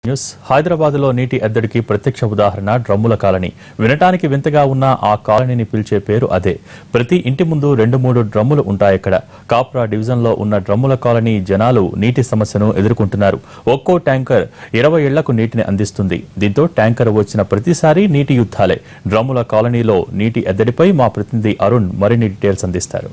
News హైదరాబాద్లో నీటి ఎద్దడికి ప్రత్యక్ష ఉదాహరణ డ్రమ్ముల కాలనీ వినటానికి వింతగా ఉన్న ఆ కాలనీని పిలిచే పేరు అదే ప్రతి ఇంటి ముందు రెండు మూడు డ్రమ్ములు ఉంటాయిక్కడ కాప్రా డివిజన్లో ఉన్న డ్రమ్ముల కాలనీ జనాలు నీటి సమస్యను ఎదుర్కొంటున్నారు ఒక్కో ట్యాంకర్ ఇరవై ఇళ్లకు నీటిని అందిస్తుంది దీంతో ట్యాంకర్ వచ్చిన ప్రతిసారి నీటి యుద్ధాలే డ్రమ్ముల కాలనీలో నీటి ఎద్దడిపై మా ప్రతినిధి అరుణ్ మరిన్ని డీటెయిల్స్ అందిస్తారు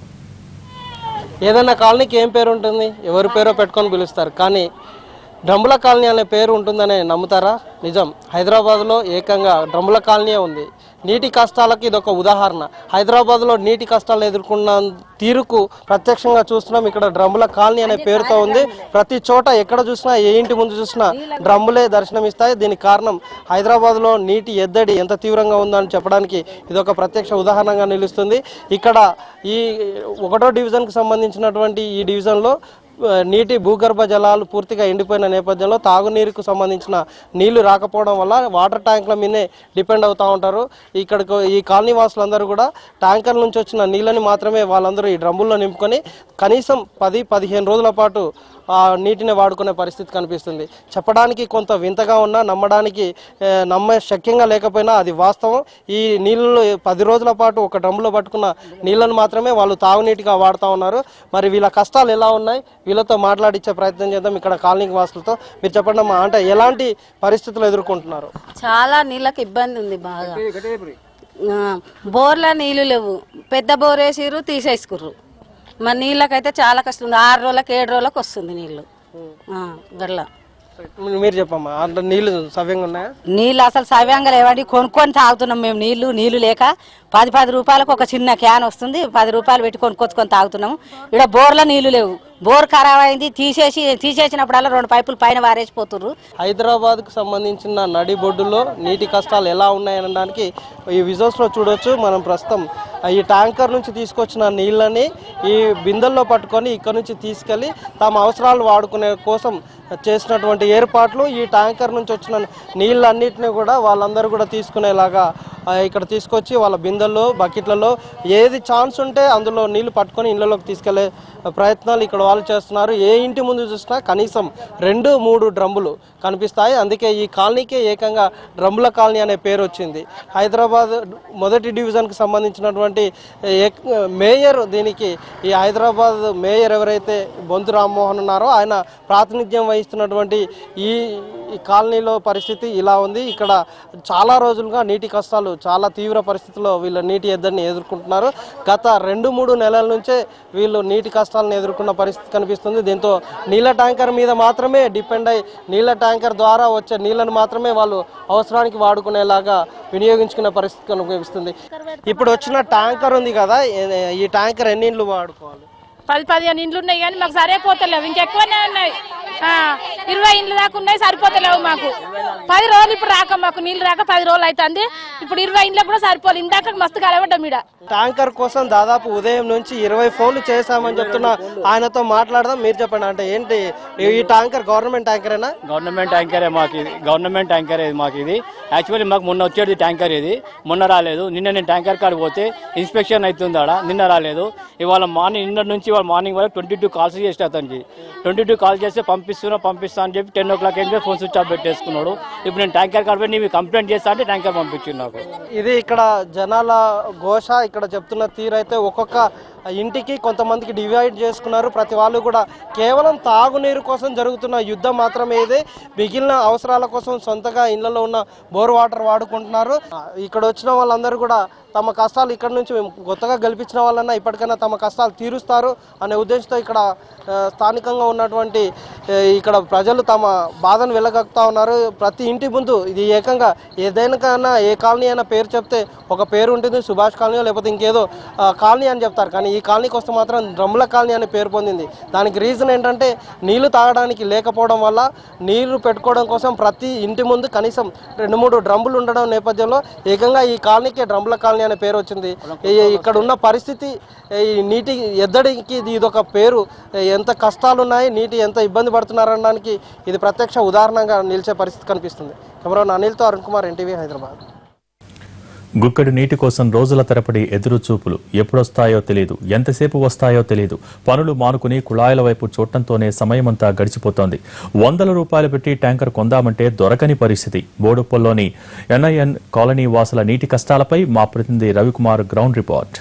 ఏదైనా కాలనీకి ఏం పేరు ఉంటుంది ఎవరి పేరో పెట్టుకొని పిలుస్తారు కానీ డ్రమ్ముల కాలనీ అనే పేరు ఉంటుందని నమ్ముతారా నిజం హైదరాబాద్లో ఏకంగా డ్రమ్ముల కాలనీ ఉంది నీటి కష్టాలకు ఇది ఒక ఉదాహరణ హైదరాబాద్లో నీటి కష్టాలను ఎదుర్కొన్న తీరుకు ప్రత్యక్షంగా చూస్తున్నాం ఇక్కడ డ్రమ్ముల కాలనీ అనే పేరుతో ఉంది ప్రతి చోట ఎక్కడ చూసినా ఏ ఇంటి ముందు చూసినా డ్రమ్ములే దర్శనమిస్తాయి దీనికి కారణం హైదరాబాద్లో నీటి ఎద్దడి ఎంత తీవ్రంగా ఉందని చెప్పడానికి ఇది ఒక ప్రత్యక్ష ఉదాహరణగా నిలుస్తుంది ఇక్కడ ఈ ఒకటో డివిజన్కి సంబంధించినటువంటి ఈ డివిజన్లో ఆ, నీటి భూగర్భ జలాలు పూర్తిగా ఎండిపోయిన నేపథ్యంలో తాగునీరుకు సంబంధించిన నీళ్లు రాకపోవడం వల్ల వాటర్ ట్యాంకుల మీదే డిపెండ్ అవుతూ ఉంటారు ఇక్కడికి ఈ కాలనీ వాసులందరూ కూడా ట్యాంకర్ నుంచి వచ్చిన నీళ్ళని మాత్రమే వాళ్ళందరూ ఈ డ్రమ్ముల్లో నింపుకొని కనీసం పది పదిహేను రోజుల పాటు ఆ నీటిని వాడుకునే పరిస్థితి కనిపిస్తుంది చెప్పడానికి కొంత వింతగా ఉన్నా నమ్మడానికి ఏ, నమ్మే శక్యంగా లేకపోయినా అది వాస్తవం ఈ నీళ్ళు పది రోజుల పాటు ఒక డ్రమ్లో పట్టుకున్న నీళ్ళను మాత్రమే వాళ్ళు తాగునీటిగా వాడుతూ ఉన్నారు మరి వీళ్ళ కష్టాలు ఎలా ఉన్నాయి వీళ్ళతో మాట్లాడించే ప్రయత్నం చేద్దాం ఇక్కడ కాలనీ వాసులతో మీరు చెప్పండి అమ్మా అంటే ఎలాంటి పరిస్థితులు ఎదుర్కొంటున్నారు చాలా నీళ్ళకి ఇబ్బంది ఉంది బాగా ఆ, బోర్ల నీళ్లు లేవు పెద్ద బోర్ వేసిర్రు తీసేసుకుర్రు మరి నీళ్ళకైతే చాలా కష్టం ఉంది ఆరు రోజులకు ఏడు రోజులకు వస్తుంది నీళ్ళు ఆ, గట్ల మీ- మీరు చెప్పమ్మా అంటే నీళ్ళు సవ్యంగా ఉన్నాయా నీళ్ళు అసలు సవ్యంగా లేవండి కొనుక్కొని తాగుతున్నాం మేము నీళ్లు నీళ్లు లేక పది పది రూపాయలకు ఒక చిన్న క్యాన్ వస్తుంది పది రూపాయలు పెట్టి కొనుక్కొచ్చుకొని తాగుతున్నాము ఇక్కడ బోర్లో నీళ్లు లేవు బోర్ ఖరాబ్ అయింది తీసేసి తీసేసినప్పుడల్లా రెండు పైపులు పైన వారేసిపోతుర్రు హైదరాబాద్కు సంబంధించిన నడి బొడ్డులో నీటి కష్టాలు ఎలా ఉన్నాయనడానికి ఈ విజువల్స్లో చూడొచ్చు మనం ప్రస్తుతం ఈ ట్యాంకర్ నుంచి తీసుకొచ్చిన నీళ్ళని ఈ బిందెల్లో పట్టుకొని ఇక్కడ నుంచి తీసుకెళ్ళి తమ అవసరాలు వాడుకునే కోసం చేసినటువంటి ఏర్పాట్లు ఈ ట్యాంకర్ నుంచి వచ్చిన నీళ్ళన్నిటిని కూడా వాళ్ళందరూ కూడా తీసుకునేలాగా ఆ, ఇక్కడ తీసుకొచ్చి వాళ్ళ బిందెల్లో బకెట్లలో ఏది ఛాన్స్ ఉంటే అందులో నీళ్లు పట్టుకొని ఇళ్ళలోకి తీసుకెళ్లే ప్రయత్నాలు ఇక్కడ వాళ్ళు చేస్తున్నారు ఏ ఇంటి ముందు చూసినా కనీసం రెండు మూడు డ్రమ్ములు కనిపిస్తాయి అందుకే ఈ కాలనీకే ఏకంగా డ్రమ్ముల కాలనీ అనే పేరు వచ్చింది హైదరాబాద్ మొదటి డివిజన్కి సంబంధించినటువంటి ఏక్- మేయర్ దీనికి ఈ హైదరాబాద్ మేయర్ ఎవరైతే బొంతు రామ్మోహన్ ఉన్నారో ఆయన ప్రాతినిధ్యం వహిస్తున్నటువంటి ఈ ఈ కాలనీలో పరిస్థితి ఇలా ఉంది ఇక్కడ చాలా రోజులుగా నీటి కష్టాలు చాలా తీవ్ర పరిస్థితుల్లో వీళ్ళు నీటి ఎద్దడిని ఎదుర్కొంటున్నారు గత రెండు మూడు నెలల నుంచే వీళ్ళు నీటి కష్టాలను ఎదుర్కొన్న పరిస్థితి కనిపిస్తుంది దీంతో నీళ్ళ ట్యాంకర్ మీద మాత్రమే డిపెండ్ అయి నీళ్ళ ట్యాంకర్ ద్వారా వచ్చే నీళ్ళను మాత్రమే వాళ్ళు అవసరానికి వాడుకునేలాగా వినియోగించుకునే పరిస్థితి కనిపిస్తుంది ఇప్పుడు వచ్చిన ట్యాంకర్ ఉంది కదా ఏ- ఈ ట్యాంకర్ ఎన్ని ఇండ్లు వాడుకోవాలి పది పదిహేను ఇండ్లు ఉన్నాయి కానీ మాకు సరిపోతలేవు ఇంకెక్కువనే ఉన్నాయి ఆ, ఇరవై ఇండ్లు దాకా ఉన్నాయి సరిపోతలేవు మాకు పది రోజులు ఇప్పుడు రాక మాకు నీళ్ళు రాక పది రోజులు అవుతుంది ఇప్పుడు ఇరవై ఇండ్లకు కూడా సరిపోలేదు ఇందాక మస్తు కలవడ్డాం ఈడ ట్యాంకర్ కోసం దాదాపు ఉదయం నుంచి ఇరవై ఫోన్లు చేశామని చెప్తున్న ఆయనతో మాట్లాడదాం మీరు చెప్పండి అంటే ఏంటి ఈ ట్యాంకర్ గవర్నమెంట్ ట్యాంకరేనా గవర్నమెంట్ ట్యాంకరే మాకు ఇది గవర్నమెంట్ ట్యాంకర్ ఇది మాకు ఇది యాక్చువల్లీ మాకు మొన్న వచ్చేది ట్యాంకర్ ఇది మొన్న రాలేదు నిన్న నేను ట్యాంకర్ కాడ పోతే ఇన్స్పెక్షన్ అవుతుంది ఆడ నిన్న రాలేదు ఇవాళ మార్నింగ్ నిన్న నుంచి ఇవాళ మార్నింగ్ వరకు ట్వంటీ టూ కాల్స్ చేస్తే అతనికి ట్వంటీ టూ కాల్ చేస్తే పంపిస్తున్నా పంపిస్తా అని చెప్పి టెన్ ఓ క్లాక్ ఏం ఫోన్ స్విచ్ ఆఫ్ పెట్టేసుకున్నాడు ఇప్పుడు నేను ట్యాంకర్ కాడ పోయి నీవు కంప్లైంట్ చేస్తా అంటే ట్యాంకర్ పంపించింది నాకు ఇది ఇక్కడ జనాల ఘోష ఇక్కడ చెప్తున్న తీరు అయితే ఒక్కొక్క ఇంటికి కొంతమందికి డివైడ్ చేసుకున్నారు ప్రతి వాళ్ళు కూడా కేవలం తాగునీరు కోసం జరుగుతున్న యుద్ధం మాత్రమే ఇది మిగిలిన అవసరాల కోసం సొంతగా ఇళ్లలో ఉన్న బోర్ వాటర్ వాడుకుంటున్నారు ఆ, ఇక్కడ వచ్చిన వాళ్ళందరూ కూడా తమ కష్టాలు ఇక్కడ నుంచి మేము కొత్తగా గెలిపించిన వాళ్ళన్నా ఇప్పటికైనా తమ కష్టాలు తీరుస్తారు అనే ఉద్దేశంతో ఇక్కడ ఆ, స్థానికంగా ఉన్నటువంటి ఆ, ఇక్కడ ప్రజలు తమ బాధను వెళ్ళగక్కుతా ఉన్నారు ప్రతి ఇంటి ముందు ఇది ఏకంగా ఏదైనా కన్నా ఏ కాలనీ అయినా పేరు చెప్తే ఒక పేరు ఉంటుంది సుభాష్ కాలనీ లేకపోతే ఇంకేదో ఆ, కాలనీ అని చెప్తారు కానీ ఈ కాలనీకి వస్తే మాత్రం డ్రమ్ముల కాలనీ అనే పేరు పొందింది దానికి రీజన్ ఏంటంటే నీళ్లు తాగడానికి లేకపోవడం వల్ల నీళ్లు పెట్టుకోవడం కోసం ప్రతి ఇంటి ముందు కనీసం రెండు మూడు డ్రమ్ములు ఉండడం నేపథ్యంలో ఏకంగా ఈ కాలనీకి డ్రమ్ముల కాలనీ అనే పేరు వచ్చింది ఈ- ఇక్కడ ఉన్న పరిస్థితి ఈ నీటి ఎద్దడికి ఇది ఇదొక పేరు ఎంత కష్టాలు ఉన్నాయి నీటి ఎంత ఇబ్బంది పడుతున్నారనడానికి ఇది ప్రత్యక్ష ఉదాహరణగా నిలిచే పరిస్థితి కనిపిస్తుంది కెమెరా అనిల్తో అరుణ్ కుమార్ ఎన్టీవీ హైదరాబాద్ గుక్కడి నీటి కోసం రోజుల తరబడి ఎదురు చూపులు ఎప్పుడొస్తాయో తెలియదు ఎంతసేపు వస్తాయో తెలియదు పనులు మానుకుని కుళాయిల వైపు చూడటంతోనే సమయమంతా గడిచిపోతోంది వందల రూపాయలు పెట్టి ట్యాంకర్ కొందామంటే దొరకని పరిస్థితి బోడుప్పల్లోని ఎన్ఐఎన్ కాలనీ వాసుల నీటి కష్టాలపై మా ప్రతినిధి రవికుమార్ గ్రౌండ్ రిపోర్ట్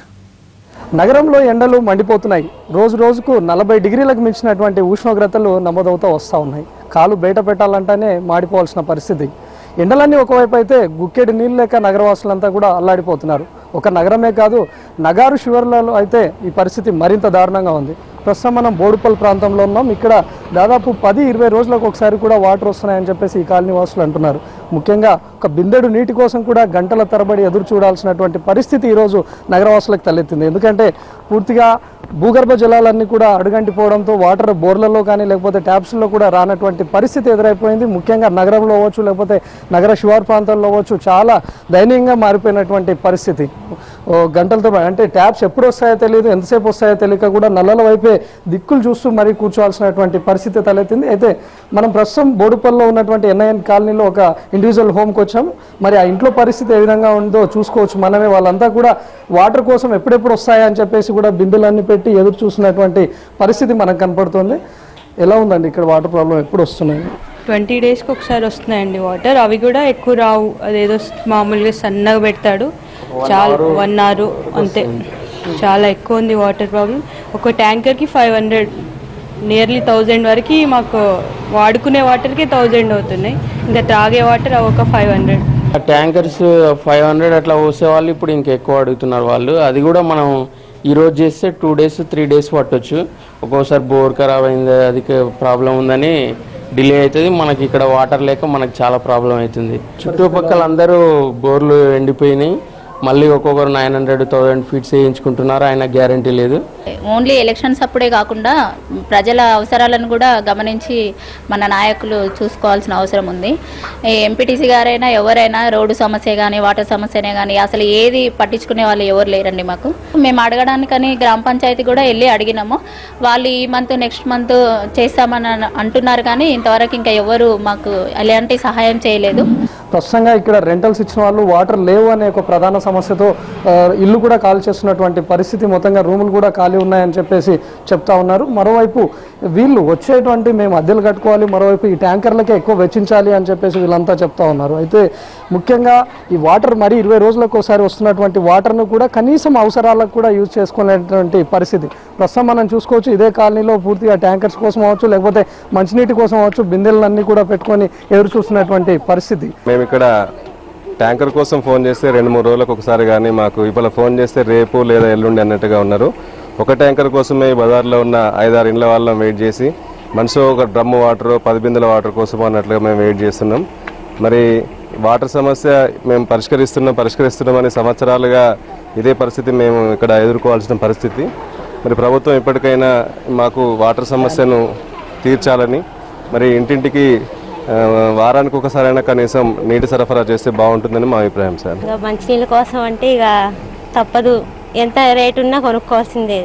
నగరంలో ఎండలు మండిపోతున్నాయి రోజు రోజుకు నలభై డిగ్రీలకు మించినటువంటి ఉష్ణోగ్రతలు నమోదవుతూ వస్తూ ఉన్నాయి కాలు బయట పెట్టాలంటేనే మాడిపోవాల్సిన పరిస్థితి ఎండలన్నీ ఒకవైపు అయితే గుక్కెడి నీళ్ళు లేక నగరవాసులంతా కూడా అల్లాడిపోతున్నారు ఒక నగరమే కాదు నగారు శివర్లలో అయితే ఈ పరిస్థితి మరింత దారుణంగా ఉంది ప్రస్తుతం మనం బోడుపల్ ప్రాంతంలో ఉన్నాం ఇక్కడ దాదాపు పది ఇరవై రోజులకు ఒకసారి కూడా వాటర్ వస్తున్నాయని చెప్పేసి ఈ కాలనీ వాసులు అంటున్నారు ముఖ్యంగా ఒక బిందెడు నీటి కోసం కూడా గంటల తరబడి ఎదురు చూడాల్సినటువంటి పరిస్థితి ఈరోజు నగరవాసులకు తలెత్తింది ఎందుకంటే పూర్తిగా భూగర్భ జలాలన్నీ కూడా అడుగంటిపోవడంతో వాటర్ బోర్లలో కానీ లేకపోతే ట్యాప్స్లో కూడా రానటువంటి పరిస్థితి ఎదురైపోయింది ముఖ్యంగా నగరంలో అవ్వచ్చు లేకపోతే నగర శివారు ప్రాంతాల్లో అవ్వచ్చు చాలా దయనీయంగా మారిపోయినటువంటి పరిస్థితి ఓ గంటలతో అంటే ట్యాప్స్ ఎప్పుడు వస్తాయో తెలియదు ఎంతసేపు వస్తాయో తెలియక కూడా నల్లల వైపే దిక్కులు చూస్తూ మరీ కూర్చోవాల్సినటువంటి పరిస్థితి తలెత్తింది అయితే మనం ప్రస్తుతం బోడుపల్లిలో ఉన్నటువంటి ఎన్ఐఎన్ కాలనీలో ఒక ఇండివిజువల్ హోమ్కి వచ్చాం మరి ఆ ఇంట్లో పరిస్థితి ఏ విధంగా ఉందో చూసుకోవచ్చు మనమే వాళ్ళంతా కూడా వాటర్ కోసం ఎప్పుడెప్పుడు వస్తాయా అని చెప్పేసి కూడా బిందెలన్నీ పెట్టి ఎదురు చూసినటువంటి పరిస్థితి మనకు కనపడుతుంది ఎలా ఉందండి ఇక్కడ వాటర్ ప్రాబ్లం ఎప్పుడు వస్తున్నాయి ట్వంటీ డేస్కి ఒకసారి వస్తున్నాయండి వాటర్ అవి కూడా ఎక్కువ రావు అదేదో మామూలుగా సన్నగా పెడతాడు చాలా వన్ అవర్ అంతే చాలా ఎక్కువ ఉంది వాటర్ ప్రాబ్లం ఒక ట్యాంకర్కి ఫైవ్ హండ్రెడ్ నియర్లీ థౌజండ్ వరకు మాకు వాడుకునే వాటర్కి థౌజండ్ అవుతున్నాయి ఇంకా తాగే వాటర్ ఒక five hundred tankers five hundred అట్లా పోసే వాళ్ళు ఇప్పుడు ఇంకా ఎక్కువ అడుగుతున్నారు వాళ్ళు అది కూడా మనం ఈ రోజు చేస్తే టూ డేస్ త్రీ డేస్ పట్టొచ్చు ఒక్కోసారి బోర్ ఖరాబ్ అయింది అది ప్రాబ్లం ఉందని డిలే అవుతుంది మనకి ఇక్కడ వాటర్ లేక మనకి చాలా ప్రాబ్లం అవుతుంది చుట్టుపక్కల అందరూ బోర్లు ఎండిపోయినాయి మళ్ళీ ఒక్కొక్కరు నైన్ హండ్రెడ్ థౌసండ్ ఫీట్స్ వేయించుకుంటున్నారు ఆయన గ్యారంటీ లేదు ఓన్లీ ఎలక్షన్స్ అప్పుడే కాకుండా ప్రజల అవసరాలను కూడా గమనించి మన నాయకులు చూసుకోవాల్సిన అవసరం ఉంది ఎంపీటీసీ గారైనా ఎవరైనా రోడ్డు సమస్య కానీ వాటర్ సమస్యనే కానీ అసలు ఏది పట్టించుకునే వాళ్ళు ఎవరు లేరండి మాకు మేము అడగడానికని గ్రామ పంచాయతీ కూడా వెళ్ళి అడిగినాము వాళ్ళు ఈ మంత్ నెక్స్ట్ మంత్ చేస్తామని అన- అంటున్నారు కానీ ఇంతవరకు ఇంకా ఎవరు మాకు ఎలాంటి సహాయం చేయలేదు ప్రస్తుతంగా ఇక్కడ రెంటల్స్ ఇచ్చిన వాళ్ళు వాటర్ లేవు అనే ఒక ప్రధాన సమస్యతో ఆ, ఇల్లు కూడా ఖాళీ చేస్తున్నటువంటి పరిస్థితి మొత్తంగా రూములు కూడా ఖాళీ ఉన్నాయని చెప్పేసి చెప్తా ఉన్నారు మరోవైపు వీళ్ళు వచ్చేటువంటి మేము అద్దెలు కట్టుకోవాలి మరోవైపు ఈ ట్యాంకర్లకే ఎక్కువ వెచ్చించాలి అని చెప్పేసి వీళ్ళంతా చెప్తా ఉన్నారు అయితే ముఖ్యంగా ఈ వాటర్ మరి ఇరవై రోజులకు ఒకసారి వస్తున్నటువంటి వాటర్ను కూడా కనీసం అవసరాలకు కూడా యూజ్ చేసుకునేటువంటి పరిస్థితి ప్రస్తుతం మనం చూసుకోవచ్చు ఇదే కాలనీలో పూర్తిగా ట్యాంకర్స్ కోసం అవ్వచ్చు లేకపోతే మంచినీటి కోసం అవ్వచ్చు బిందెలన్నీ కూడా పెట్టుకొని ఎదురు చూస్తున్నటువంటి పరిస్థితి మేము ఇక్కడ ట్యాంకర్ కోసం ఫోన్ చేస్తే రెండు మూడు రోజులకు ఒకసారి కానీ మాకు ఇవాళ ఫోన్ చేస్తే రేపు లేదా ఎల్లుండి అన్నట్టుగా ఉన్నారు ఒక ట్యాంకర్ కోసమే ఈ బజార్లో ఉన్న ఐదారు ఇండ్ల వాళ్ళం వెయిట్ చేసి మనిషి ఒక డ్రమ్ము వాటర్ పది బిందెల వాటర్ కోసం అన్నట్లుగా మేము వెయిట్ చేస్తున్నాం మరి వాటర్ సమస్య మేము పరిష్కరిస్తున్నాం పరిష్కరిస్తున్నామని సంవత్సరాలుగా ఇదే పరిస్థితి మేము ఇక్కడ ఎదుర్కోవాల్సిన పరిస్థితి మరి ప్రభుత్వం ఇప్పటికైనా మాకు వాటర్ సమస్యను తీర్చాలని మరి ఇంటింటికి ఆ, వారానికి ఒకసారైనా కనీసం నీటి సరఫరా చేస్తే బాగుంటుందని మా అభిప్రాయం సార్ ఇక మంచినీళ్ళ కోసం అంటే ఇక తప్పదు ఎంత రేటు ఉన్నా కొనుక్కోవాల్సిందే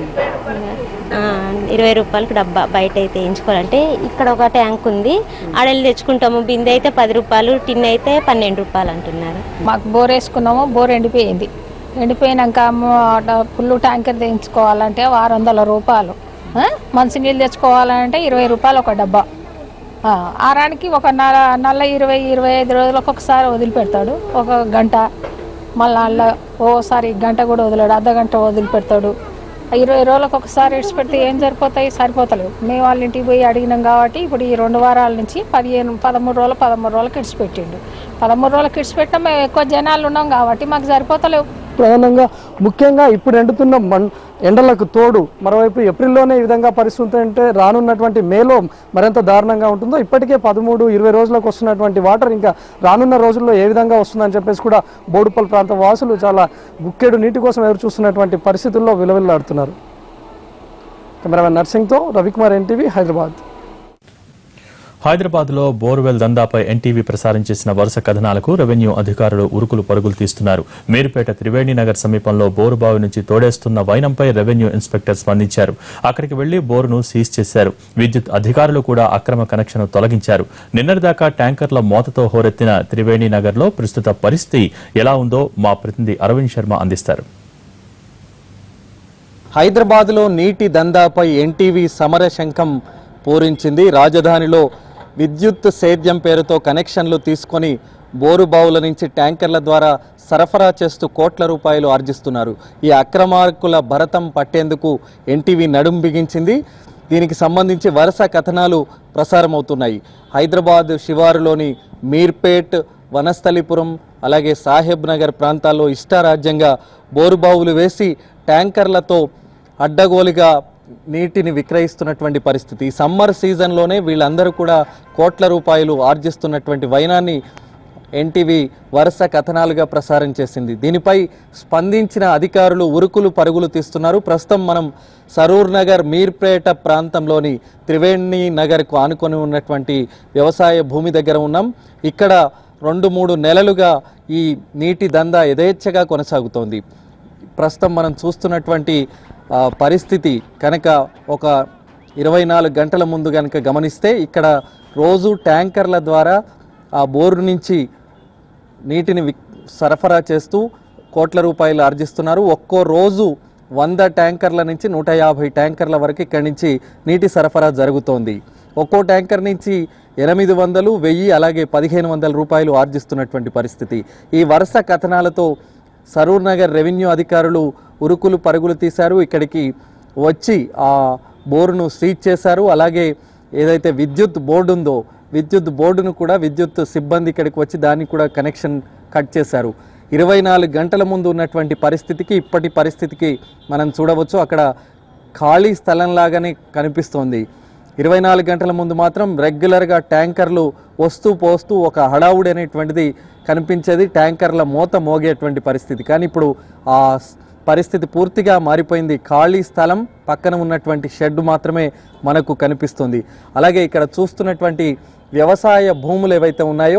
ఆ, ఇరవై రూపాయలకు డబ్బా బయట అయితే వేయించుకోవాలంటే ఇక్కడ ఒక ట్యాంక్ ఉంది ఆడెళ్ళి తెచ్చుకుంటాము బిందె అయితే పది రూపాయలు టిన్ అయితే పన్నెండు రూపాయలు అంటున్నారు మాకు బోర్ వేసుకున్నాము బోర్ ఎండిపోయింది ఎండిపోయినాక ఫుల్ ట్యాంకర్ తెచ్చుకోవాలంటే ఆరు వందల రూపాయలు ఆ? మంచినీళ్ళు తెచ్చుకోవాలంటే ఇరవై రూపాయలు ఒక డబ్బా ఆ, ఆరానికి ఒక నల నల్ల ఇరవై ఇరవై ఐదు రోజులకు ఒకసారి వదిలిపెడతాడు ఒక గంట మళ్ళీ అల్ల ఓసారి గంట కూడా వదిలాడు అర్ధ గంట వదిలిపెడతాడు ఆ ఇరవై రోజులకు ఒకసారి ఇడిచిపెడితే ఏం సరిపోతాయి సరిపోతలేవు మేము వాళ్ళ ఇంటికి పోయి అడిగినాం కాబట్టి ఇప్పుడు ఈ రెండు వారాల నుంచి పదిహేను పదమూడు రోజులు పదమూడు రోజులకు ఇడిచిపెట్టిండు పదమూడు రోజులకు ఇడిచిపెట్టినా మేము ఎక్కువ జనాలు ఉన్నాం కాబట్టి మాకు సరిపోతలేవు ప్రధానంగా ముఖ్యంగా ఇప్పుడు ఎండుతున్న మన్ ఎండలకు తోడు మరోవైపు ఏప్రిల్లోనే ఈ విధంగా పరిస్థితి అంటే రానున్నటువంటి మేలో మరింత దారుణంగా ఉంటుందో ఇప్పటికే పదమూడు ఇరవై రోజులకు వస్తున్నటువంటి వాటర్ ఇంకా రానున్న రోజుల్లో ఏ విధంగా వస్తుందని చెప్పేసి కూడా బోడుపల్ ప్రాంత వాసులు చాలా గుక్కెడు నీటి కోసం ఎదురు చూస్తున్నటువంటి పరిస్థితుల్లో విలువెల్లాడుతున్నారు కెమెరామెన్ నర్సింగ్తో రవికుమార్ ఎన్టీవీ హైదరాబాద్ హైదరాబాద్ లో బోర్వెల్ దందాపై ఎన్టీవీ ప్రసారం చేసిన వరుస కథనాలకు రెవెన్యూ అధికారులు ఉరుకులు పరుగులు తీస్తున్నారు మీరుపేట త్రివేణి నగర్ సమీపంలో బోరుబావి నుంచి తోడేస్తున్న వైనంపై రెవెన్యూ ఇన్స్పెక్టర్ స్పందించారు అక్కడికి వెళ్లి బోరును సీజ్ చేశారు విద్యుత్ అధికారులు కూడా అక్రమ కనెక్షన్ తొలగించారు నిన్నటిదాకా ట్యాంకర్ల మోతతో హోరెత్తిన త్రివేణి నగర్ లో ప్రస్తుత పరిస్థితి ఎలా ఉందో మా ప్రతినిధి అరవింద్ శర్మ అందిస్తారు హైదరాబాద్లో నీటి దందాపై ఎన్టీవీ సమర శంఖం పూరించింది రాజధానిలో విద్యుత్ సేద్యం పేరుతో కనెక్షన్లు తీసుకొని బోరుబావుల నుంచి ట్యాంకర్ల ద్వారా సరఫరా చేస్తూ కోట్ల రూపాయలు ఆర్జిస్తున్నారు ఈ అక్రమార్కుల భరతం పట్టేందుకు ఎన్టీవీ నడుం బిగించింది దీనికి సంబంధించి వరుస కథనాలు ప్రసారమవుతున్నాయి హైదరాబాద్ శివారులోని మీర్పేట్ వనస్థలిపురం అలాగే సాహెబ్ నగర్ ప్రాంతాల్లో ఇష్టారాజ్యంగా బోరుబావులు వేసి ట్యాంకర్లతో అడ్డగోలుగా నీటిని విక్రయిస్తున్నటువంటి పరిస్థితి ఈ సమ్మర్ సీజన్లోనే వీళ్ళందరూ కూడా కోట్ల రూపాయలు ఆర్జిస్తున్నటువంటి వైనాన్ని ఎన్టీవీ వరుస కథనాలుగా ప్రసారం చేసింది దీనిపై స్పందించిన అధికారులు ఉరుకులు పరుగులు తీస్తున్నారు ప్రస్తుతం మనం సరూర్ నగర్ మీర్పేట ప్రాంతంలోని త్రివేణి నగర్కు ఆనుకొని ఉన్నటువంటి వ్యవసాయ భూమి దగ్గర ఉన్నాం ఇక్కడ రెండు మూడు నెలలుగా ఈ నీటి దందా యథేచ్ఛగా కొనసాగుతోంది ప్రస్తుతం మనం చూస్తున్నటువంటి ఆ, పరిస్థితి కనుక ఒక ఇరవై నాలుగు గంటల ముందు కనుక గమనిస్తే ఇక్కడ రోజు ట్యాంకర్ల ద్వారా ఆ బోరు నుంచి నీటిని విక్- సరఫరా చేస్తూ కోట్ల రూపాయలు ఆర్జిస్తున్నారు ఒక్కో రోజు వంద ట్యాంకర్ల నుంచి నూట యాభై ట్యాంకర్ల వరకు ఇక్కడి నుంచి నీటి సరఫరా జరుగుతోంది ఒక్కో ట్యాంకర్ నుంచి ఎనిమిది వందలు వెయ్యి అలాగే పదిహేను వందల రూపాయలు ఆర్జిస్తున్నటువంటి పరిస్థితి ఈ వరుస కథనాలతో సరూర్ నగర్ రెవెన్యూ అధికారులు ఉరుకులు పరుగులు తీశారు ఇక్కడికి వచ్చి ఆ బోరును సీజ్ చేశారు అలాగే ఏదైతే విద్యుత్ బోర్డు ఉందో విద్యుత్ బోర్డును కూడా విద్యుత్ సిబ్బంది ఇక్కడికి వచ్చి దాన్ని కూడా కనెక్షన్ కట్ చేశారు ఇరవై నాలుగు గంటల ముందు ఉన్నటువంటి పరిస్థితికి ఇప్పటి పరిస్థితికి మనం చూడవచ్చు అక్కడ ఖాళీ స్థలంలాగానే కనిపిస్తోంది ఇరవై నాలుగు గంటల ముందు మాత్రం రెగ్యులర్గా ట్యాంకర్లు వస్తూ పోస్తూ ఒక హడావుడి అనేటువంటిది కనిపించేది ట్యాంకర్ల మోత మోగేటువంటి పరిస్థితి కానీ ఇప్పుడు ఆ స్- పరిస్థితి పూర్తిగా మారిపోయింది ఖాళీ స్థలం పక్కన ఉన్నటువంటి షెడ్ మాత్రమే మనకు కనిపిస్తుంది అలాగే ఇక్కడ చూస్తున్నటువంటి వ్యవసాయ భూములు ఏవైతే ఉన్నాయో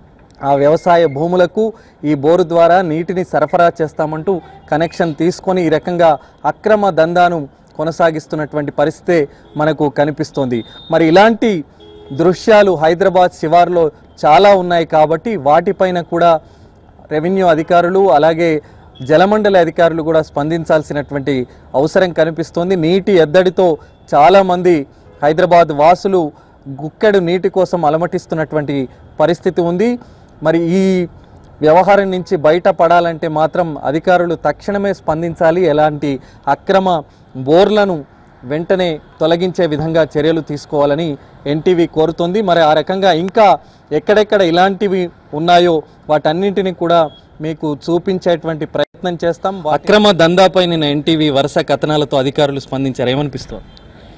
ఆ వ్యవసాయ భూములకు ఈ బోరు ద్వారా నీటిని సరఫరా చేస్తామంటూ కనెక్షన్ తీసుకొని ఈ రకంగా అక్రమ దందాను కొనసాగిస్తున్నటువంటి పరిస్థితే మనకు కనిపిస్తోంది మరి ఇలాంటి దృశ్యాలు హైదరాబాద్ శివార్లో చాలా ఉన్నాయి కాబట్టి వాటిపైన కూడా రెవెన్యూ అధికారులు అలాగే జలమండలి అధికారులు కూడా స్పందించాల్సినటువంటి అవసరం కనిపిస్తోంది నీటి ఎద్దడితో చాలామంది హైదరాబాద్ వాసులు గుక్కెడు నీటి కోసం అలమటిస్తున్నటువంటి పరిస్థితి ఉంది మరి ఈ వ్యవహారం నుంచి బయటపడాలంటే మాత్రం అధికారులు తక్షణమే స్పందించాలి ఎలాంటి అక్రమ బోర్లను వెంటనే తొలగించే విధంగా చర్యలు తీసుకోవాలని ఎన్టీవీ కోరుతోంది మరి ఆ రకంగా ఇంకా ఎక్కడెక్కడ ఇలాంటివి ఉన్నాయో వాటన్నింటినీ కూడా మీకు చూపించేటువంటి ప్రయత్నం చేస్తాం అక్రమ దందాపై నిన్న ఎన్టీవీ వరుస కథనాలతో అధికారులు స్పందించారు ఏమనిపిస్తోంది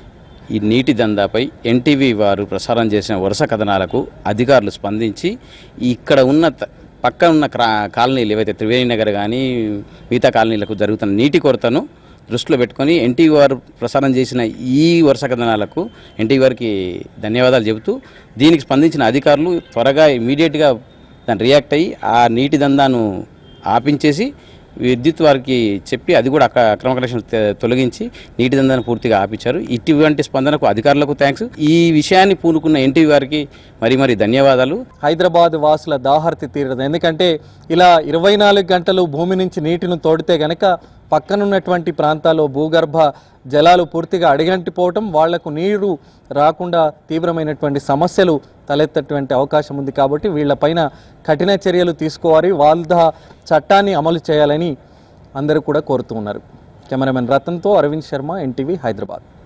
ఈ నీటి దందాపై ఎన్టీవీ వారు ప్రసారం చేసిన వరుస కథనాలకు అధికారులు స్పందించి ఇక్కడ ఉన్న త- పక్కన ఉన్న క్రా కాలనీలు ఏవైతే త్రివేణి నగర్ కానీ మిగతా కాలనీలకు జరుగుతున్న నీటి కొరతను దృష్టిలో పెట్టుకొని ఎన్టీవీ వారు ప్రసారం చేసిన ఈ వరుస కథనాలకు ఎన్టీవీ వారికి ధన్యవాదాలు చెబుతూ దీనికి స్పందించిన అధికారులు త్వరగా ఇమీడియట్గా దాన్ని రియాక్ట్ అయ్యి ఆ నీటి దందాను ఆపించేసి విద్యుత్ వారికి చెప్పి అది కూడా అక్క అక్రమ కనెక్షన్ తె- తొలగించి నీటి దందాన్ని పూర్తిగా ఆపించారు ఇటువంటి స్పందనకు అధికారులకు థ్యాంక్స్ ఈ విషయాన్ని పూనుకున్న ఎన్టీవీ వారికి మరి మరి ధన్యవాదాలు హైదరాబాద్ వాసుల దాహర్తి తీరదు ఎందుకంటే ఇలా ఇరవై నాలుగు గంటలు భూమి నుంచి నీటిని తోడితే గనక పక్కనున్నటువంటి ప్రాంతాల్లో భూగర్భ జలాలు పూర్తిగా అడిగంటిపోవటం వాళ్లకు నీరు రాకుండా తీవ్రమైనటువంటి సమస్యలు తలెత్తటువంటి అవకాశం ఉంది కాబట్టి వీళ్ళపైన కఠిన చర్యలు తీసుకోవాలి వాళ్ళ చట్టాన్ని అమలు చేయాలని అందరూ కూడా కోరుతూ ఉన్నారు కెమెరామెన్ రతన్తో అరవింద్ శర్మ ఎన్టీవీ హైదరాబాద్